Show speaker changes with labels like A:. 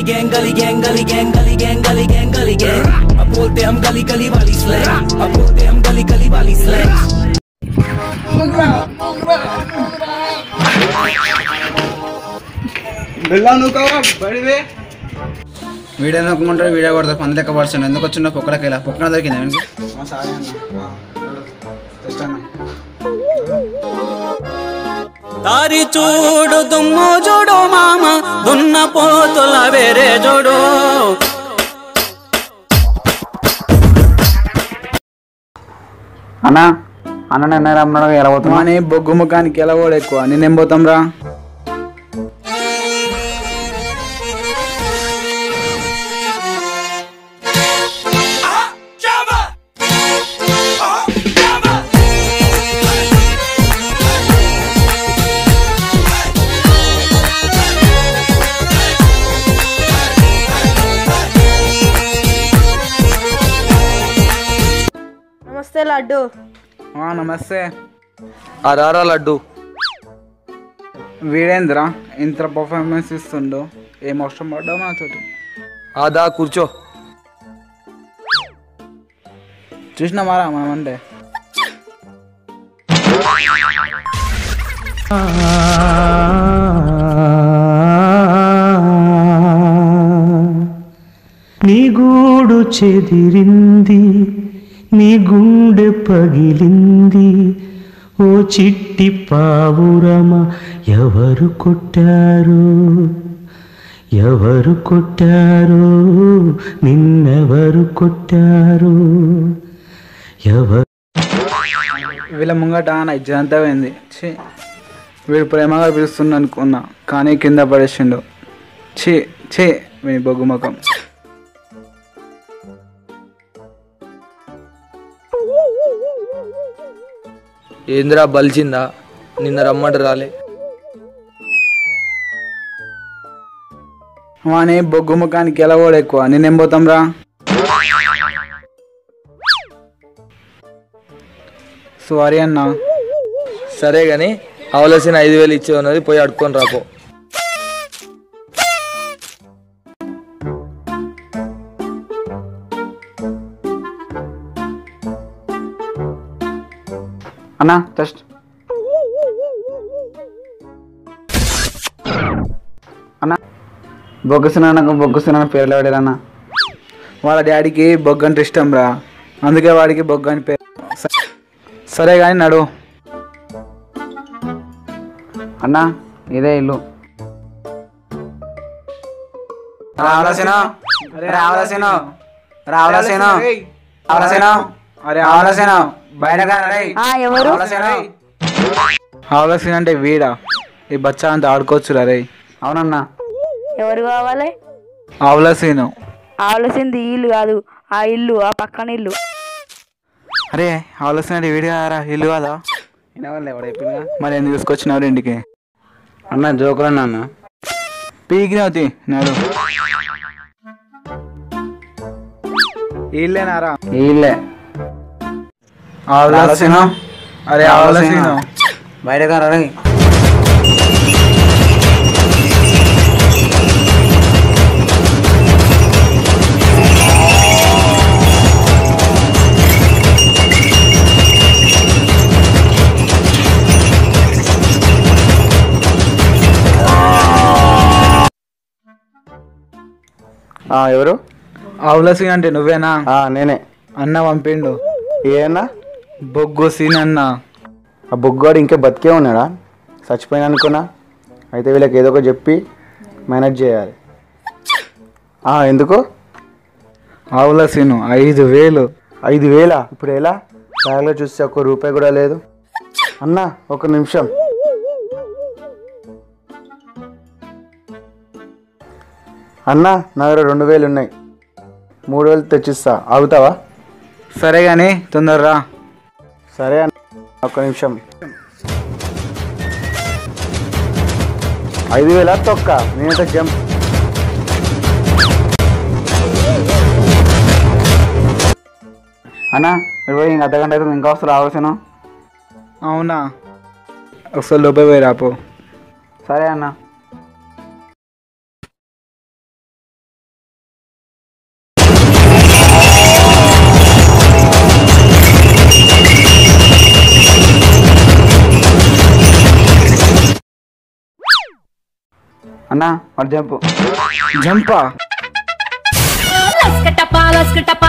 A: gang गली gang गली gang गली गैंग गली गैंग गली गैंग अब बोलते हम गली गली वाली स्लैंग अब बोलते हम गली गली वाली स्लैंग
B: వీడియో నొక్కమంటారు వీడియో కొడతారు పంది లెక్క పడుతుంది ఎందుకు వచ్చిన పొక్కలకి ఇలా పొక్కన దొరికింది వెనక్కి
A: దారి చూడు దుమ్ము చూడు మామ దున్న పోతుల వేరే చూడు
B: అన్నా అన్న నిన్న రమ్మన్నాడు ఎలా పోతున్నా అని బొగ్గు ముఖానికి ఎలా కూడా ఎక్కువ నేనేం పోతాం రా
C: నమస్తే లడ్డు
B: ఆ, నమస్తే
D: అరారా లడ్డు
B: వీడేంద్రా ఇంత పర్ఫార్మెన్స్ ఇస్తుండు ఏం అవసరం పడ్డావు నాతోటి
D: ఆదా కూర్చో
B: చూసినా మారా మనం అంటే
E: నీ గూడు చెదిరింది నీ గుండె పగిలింది ఓ చిట్టి పావురమ ఎవరు కొట్టారు ఎవరు కొట్టారు నిన్నెవరు కొట్టారు ఎవరు
B: వీళ్ళ ముంగట నా ఇజ్జంతా పోయింది ఛీ వీడు ప్రేమగా పిలుస్తుండు అనుకున్నా కానీ కింద పడేసిండు ఛీ ఛీ వీని బొగ్గు ముఖం
D: ఏందిరా బలిచిందా నిన్న రమ్మంట రాలే
B: వాని బొగ్గు ముఖానికి ఎలా కూడా ఎక్కువ నేనేం పోతాం రా సారీ అన్నా
D: సరే గాని అవలసిన ఐదు వేలు ఇచ్చే ఉన్నది పోయి అడుక్కొని రాపో
B: అన్నా జస్ట్ అన్నా బొగ్గసినానకు బొగ్గసినాన పేర్లు వాడారన్న వాళ్ళ డాడీకి బొగ్గ అంటే ఇష్టం రా అందుకే వాడికి బొగ్గ అని పేరు స- సరే కానీ నడు అన్నా ఇదే ఇల్లు రావలసిన రావలసిన రావలసిన రావలసిన అరే రావలసిన బయట
C: ఎవరు
B: ఆవలసిన అంటే వీడా ఈ బచ్చా అంతా ఆడుకోవచ్చు రే అవునన్నా
C: ఎవరు కావాలి
B: ఆవలసీను
C: ఆలోచింది ఈ ఇల్లు కాదు ఆ ఇల్లు ఆ పక్కన ఇల్లు
B: అరే ఆవలసిన అంటే వీడు కారా ఇల్లు కాదా మరి ఎందుకు తీసుకొచ్చినారు ఇంటికి అన్న జోకులు అన్న పీకినవుతి నాడు ఇల్లేనారా ఇల్లే ఆవలసిన అరే ఆవలసిన బయట రే
F: ఎవరు
B: ఆవుల సీన్ అంటే నువ్వేనా
F: ఆ, నేనే
B: అన్న పంపిండు
F: ఏనా
B: బొగ్గు సీన్ అన్న
F: ఆ బుగ్గాడు ఇంకా బతికే ఉన్నాడా చచ్చిపోయినా అనుకున్నా అయితే వీళ్ళకి ఏదో ఒకటి చెప్పి మేనేజ్ చేయాలి ఆ, ఎందుకు
B: ఆవుల సీను ఐదు వేలు
F: ఐదు వేల ఇప్పుడు ఎలా బ్యాగ్లో చూస్తే ఒక్క రూపాయి కూడా లేదు అన్న ఒక నిమిషం అన్న నా దగ్గర రెండు వేలు ఉన్నాయి మూడు వేలు తెచ్చిస్తా ఆగుతావా
B: సరే కానీ తొందరరా
F: సరే అన్న ఒక్క నిమిషం ఐదు వేల తొక్క నేనైతే జంప్
B: అన్న ఇరవై ఇంక అర్ధగంట అయితే ఇంకా వస్తారు ఆవలసిన అవునా ఒకసారి లోపే పోయి రాపో
F: సరే అన్న
B: అన్న వాడు జంపు జంపా
G: లస్కటపా లస్కటపా